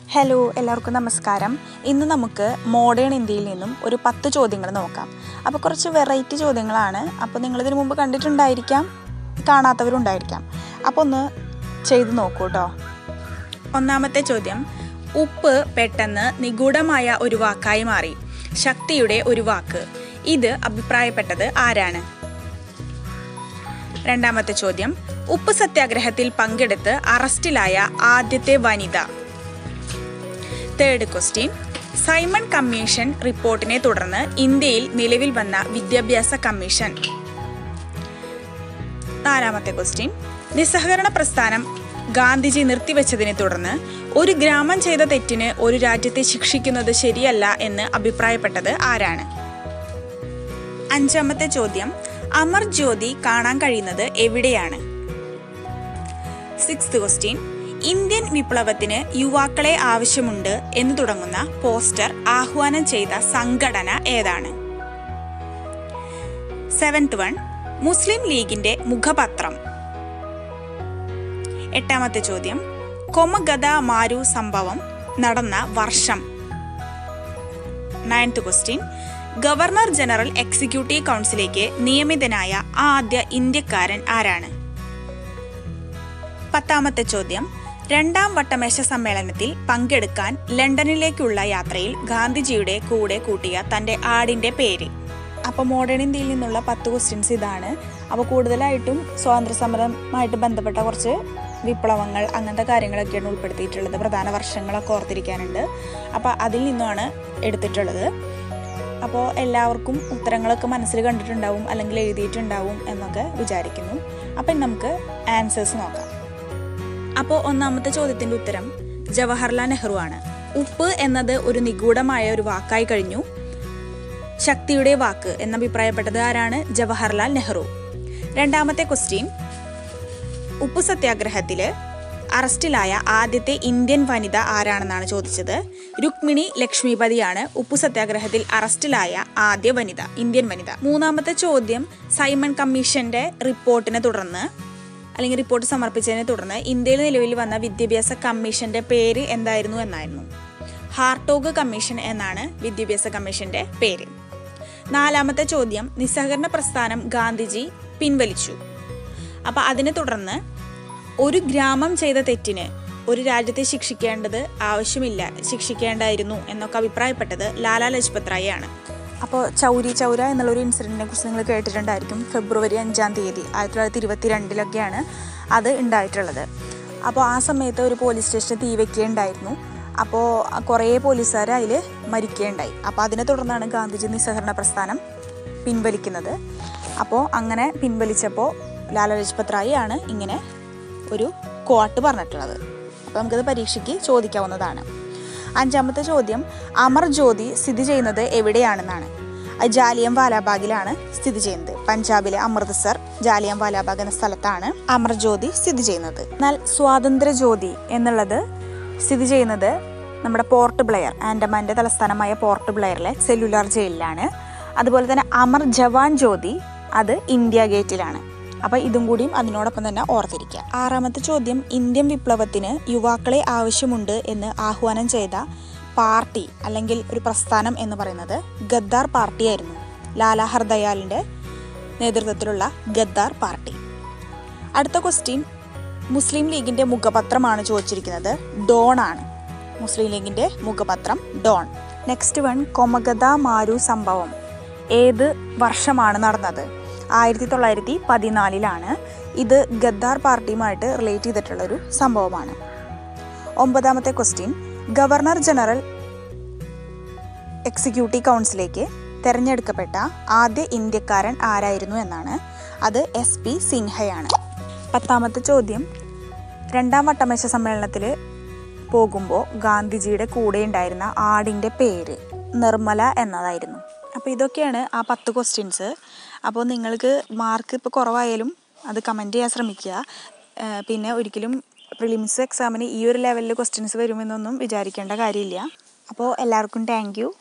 hello എല്ലാവർക്കും നമസ്കാരം ഇന്ന് നമുക്ക് മോഡേൺ ഇന്ത്യയിൽ നിന്നും ഒരു പത്ത് ചോദ്യങ്ങൾ നോക്കാം അപ്പോൾ കുറച്ച് വെറൈറ്റി ചോദ്യങ്ങളാണ് അപ്പോൾ നിങ്ങളിതിനു മുമ്പ് കണ്ടിട്ടുണ്ടായിരിക്കാം കാണാത്തവരുണ്ടായിരിക്കാം അപ്പോൾ ഒന്ന് ചെയ്ത് നോക്കൂ കേട്ടോ ഒന്നാമത്തെ ചോദ്യം ഉപ്പ് പെട്ടെന്ന് നിഗൂഢമായ ഒരു വാക്കായി മാറി ശക്തിയുടെ ഒരു വാക്ക് ഇത് അഭിപ്രായപ്പെട്ടത് ആരാണ് രണ്ടാമത്തെ ചോദ്യം ഉപ്പ് സത്യാഗ്രഹത്തിൽ പങ്കെടുത്ത് അറസ്റ്റിലായ ആദ്യത്തെ വനിത തേർഡ് ക്വസ്റ്റ്യൻ സൈമൺ കമ്മീഷൻ റിപ്പോർട്ടിനെ തുടർന്ന് ഇന്ത്യയിൽ നിലവിൽ വന്ന വിദ്യാഭ്യാസ കമ്മീഷൻ നാലാമത്തെ ക്വസ്റ്റ്യൻ നിസ്സഹകരണ പ്രസ്ഥാനം ഗാന്ധിജി നിർത്തിവെച്ചതിനെ തുടർന്ന് ഒരു ഗ്രാമം ചെയ്ത തെറ്റിന് ഒരു രാജ്യത്തെ ശിക്ഷിക്കുന്നത് ശരിയല്ല എന്ന് അഭിപ്രായപ്പെട്ടത് ആരാണ് അഞ്ചാമത്തെ ചോദ്യം അമർ ജ്യോതി കാണാൻ കഴിയുന്നത് എവിടെയാണ് സിക്സ്ത് ക്വസ്റ്റ്യൻ ഇന്ത്യൻ വിപ്ലവത്തിന് യുവാക്കളെ ആവശ്യമുണ്ട് എന്ന് തുടങ്ങുന്ന പോസ്റ്റർ ആഹ്വാനം ചെയ്ത സംഘടന ഏതാണ് സെവൻത് വൺ മുസ്ലിം ലീഗിന്റെ മുഖപത്രം എട്ടാമത്തെ ചോദ്യം കൊമഗത മാരു സംഭവം നടന്ന വർഷം ninth question governor general executive കൗൺസിലേക്ക് നിയമിതനായ ആദ്യ ഇന്ത്യക്കാരൻ ആരാണ് പത്താമത്തെ ചോദ്യം രണ്ടാം വട്ടമേശ സമ്മേളനത്തിൽ പങ്കെടുക്കാൻ ലണ്ടനിലേക്കുള്ള യാത്രയിൽ ഗാന്ധിജിയുടെ കൂടെ കൂട്ടിയ തന്റെ ആടിന്റെ പേര് അപ്പോൾ മോഡേൺ ഇന്ത്യയിൽ നിന്നുള്ള പത്ത് ക്വസ്റ്റ്യൻസ് ഇതാണ് അപ്പോൾ കൂടുതലായിട്ടും സ്വാതന്ത്ര്യ സമരവുമായിട്ട് ബന്ധപ്പെട്ട കുറച്ച് വിപ്ലവങ്ങൾ അങ്ങനത്തെ കാര്യങ്ങളൊക്കെയാണ് ഉൾപ്പെടുത്തിയിട്ടുള്ളത് പ്രധാന വർഷങ്ങളൊക്കെ ഓർത്തിരിക്കാനുണ്ട് അപ്പോൾ അതിൽ നിന്നാണ് എടുത്തിട്ടുള്ളത് അപ്പോൾ എല്ലാവർക്കും ഉത്തരങ്ങളൊക്കെ മനസ്സിൽ കണ്ടിട്ടുണ്ടാവും അല്ലെങ്കിൽ എഴുതിയിട്ടുണ്ടാവും എന്നൊക്കെ വിചാരിക്കുന്നു അപ്പം ഇനി നമുക്ക് ആൻസേഴ്സ് നോക്കാം അപ്പോൾ ഒന്നാമത്തെ ചോദ്യത്തിൻ്റെ ഉത്തരം ജവഹർലാൽ നെഹ്റു ആണ് ഉപ്പ് എന്നത് ഒരു നിഗൂഢമായ ഒരു വാക്കായി കഴിഞ്ഞു ശക്തിയുടെ വാക്ക് എന്നഭിപ്രായപ്പെട്ടത് ആരാണ് ജവഹർലാൽ നെഹ്റു രണ്ടാമത്തെ ക്വസ്റ്റ്യൻ ഉപ്പു സത്യാഗ്രഹത്തിൽ അറസ്റ്റിലായ ആദ്യത്തെ ഇന്ത്യൻ വനിത ആരാണെന്നാണ് ചോദിച്ചത് രുക്മിണി ലക്ഷ്മിപതിയാണ് ഉപ്പു സത്യാഗ്രഹത്തിൽ അറസ്റ്റിലായ ആദ്യ വനിത ഇന്ത്യൻ വനിത മൂന്നാമത്തെ ചോദ്യം സൈമൺ കമ്മീഷന്റെ റിപ്പോർട്ടിനെ തുടർന്ന് അല്ലെങ്കിൽ റിപ്പോർട്ട് സമർപ്പിച്ചതിനെ തുടർന്ന് ഇന്ത്യയിൽ നിലവിൽ വന്ന വിദ്യാഭ്യാസ കമ്മീഷന്റെ പേര് എന്തായിരുന്നു എന്നായിരുന്നു ഹാർട്ടോഗ് കമ്മീഷൻ എന്നാണ് വിദ്യാഭ്യാസ കമ്മീഷന്റെ പേര് നാലാമത്തെ ചോദ്യം നിസ്സഹകരണ പ്രസ്ഥാനം ഗാന്ധിജി പിൻവലിച്ചു അപ്പം അതിനെ തുടർന്ന് ഒരു ഗ്രാമം ചെയ്ത തെറ്റിന് ഒരു രാജ്യത്തെ ശിക്ഷിക്കേണ്ടത് ആവശ്യമില്ല ശിക്ഷിക്കേണ്ടായിരുന്നു എന്നൊക്കെ അഭിപ്രായപ്പെട്ടത് ലാലാ ലജ്പത് റായി ആണ് അപ്പോൾ ചൗരി ചൗര എന്നുള്ളൊരു ഇൻസിഡൻറ്റിനെ കുറിച്ച് നിങ്ങൾ കേട്ടിട്ടുണ്ടായിരിക്കും ഫെബ്രുവരി അഞ്ചാം തീയതി ആയിരത്തി തൊള്ളായിരത്തി ഇരുപത്തി രണ്ടിലൊക്കെയാണ് അത് ഉണ്ടായിട്ടുള്ളത് അപ്പോൾ ആ സമയത്ത് ഒരു പോലീസ് സ്റ്റേഷന് തീ വയ്ക്കുകയുണ്ടായിരുന്നു അപ്പോൾ കുറേ പോലീസുകാർ അതിൽ മരിക്കുകയുണ്ടായി അപ്പോൾ അതിനെ തുടർന്നാണ് ഗാന്ധിജി നിസ്സഹകരണ പ്രസ്ഥാനം പിൻവലിക്കുന്നത് അപ്പോൾ അങ്ങനെ പിൻവലിച്ചപ്പോൾ ലാല ലജ്പത് റായി ആണ് ഇങ്ങനെ ഒരു കോട്ട് പറഞ്ഞിട്ടുള്ളത് അപ്പോൾ നമുക്കത് പരീക്ഷയ്ക്ക് ചോദിക്കാവുന്നതാണ് അഞ്ചാമത്തെ ചോദ്യം അമർ ജ്യോതി സ്ഥിതി ചെയ്യുന്നത് എവിടെയാണെന്നാണ് അത് ജാലിയം വാലാബാഗിലാണ് സ്ഥിതി ചെയ്യുന്നത് പഞ്ചാബിലെ അമൃത്സർ ജാലിയം വാലാബാഗ് എന്ന സ്ഥലത്താണ് അമർ ജ്യോതി സ്ഥിതി ചെയ്യുന്നത് എന്നാൽ സ്വാതന്ത്ര്യ ജ്യോതി എന്നുള്ളത് സ്ഥിതി ചെയ്യുന്നത് നമ്മുടെ പോർട്ട് ബ്ലെയർ ആൻഡമാൻ്റെ തലസ്ഥാനമായ പോർട്ട് ബ്ലെയറിലെ സെല്ലുലാർ ജയിലിലാണ് അതുപോലെ തന്നെ അമർ ജവാൻ ജ്യോതി അത് ഇന്ത്യ ഗേറ്റിലാണ് അപ്പോൾ ഇതും കൂടിയും അതിനോടൊപ്പം തന്നെ ഓർത്തിരിക്കുക ആറാമത്തെ ചോദ്യം ഇന്ത്യൻ വിപ്ലവത്തിന് യുവാക്കളെ ആവശ്യമുണ്ട് എന്ന് ആഹ്വാനം ചെയ്ത പാർട്ടി അല്ലെങ്കിൽ ഒരു പ്രസ്ഥാനം എന്ന് പറയുന്നത് ഗദ്ദാർ പാർട്ടിയായിരുന്നു ലാലാ ഹർദയാലിൻ്റെ നേതൃത്വത്തിലുള്ള ഗദ്ദാർ പാർട്ടി അടുത്ത ക്വസ്റ്റ്യൻ മുസ്ലിം ലീഗിൻ്റെ മുഖപത്രമാണ് ചോദിച്ചിരിക്കുന്നത് ഡോൺ ആണ് മുസ്ലിം ലീഗിൻ്റെ മുഖപത്രം Dawn next one Komagata Maru സംഭവം ഏത് വർഷമാണ് നടന്നത് ആയിരത്തി തൊള്ളായിരത്തി പതിനാലിലാണ് ഇത് ഗദ്ദാർ പാർട്ടിയുമായിട്ട് റിലേറ്റ് ചെയ്തിട്ടുള്ളൊരു സംഭവമാണ് ഒമ്പതാമത്തെ ക്വസ്റ്റ്യൻ ഗവർണർ ജനറൽ എക്സിക്യൂട്ടീവ് കൗൺസിലേക്ക് തിരഞ്ഞെടുക്കപ്പെട്ട ആദ്യ ഇന്ത്യക്കാരൻ ആരായിരുന്നു എന്നാണ് അത് എസ് പി സിൻഹയാണ് പത്താമത്തെ ചോദ്യം രണ്ടാം വട്ടമേശ സമ്മേളനത്തിൽ പോകുമ്പോൾ ഗാന്ധിജിയുടെ കൂടെ ഉണ്ടായിരുന്ന ആടിൻ്റെ പേര് നിർമ്മല എന്നതായിരുന്നു അപ്പോൾ ഇതൊക്കെയാണ് ആ പത്ത് ക്വസ്റ്റ്യൻസ് അപ്പോൾ നിങ്ങൾക്ക് മാർക്ക് ഇപ്പോൾ കുറവായാലും അത് കമൻറ്റ് ചെയ്യാൻ ശ്രമിക്കുക ഏഹ് പിന്നെ ഒരിക്കലും പ്രിലിംസ് എക്സാമിന് ഈ ഒരു ലെവലിൽ ക്വസ്റ്റ്യൻസ് വരുമെന്നൊന്നും വിചാരിക്കേണ്ട കാര്യമില്ല അപ്പോൾ എല്ലാവർക്കും താങ്ക് യു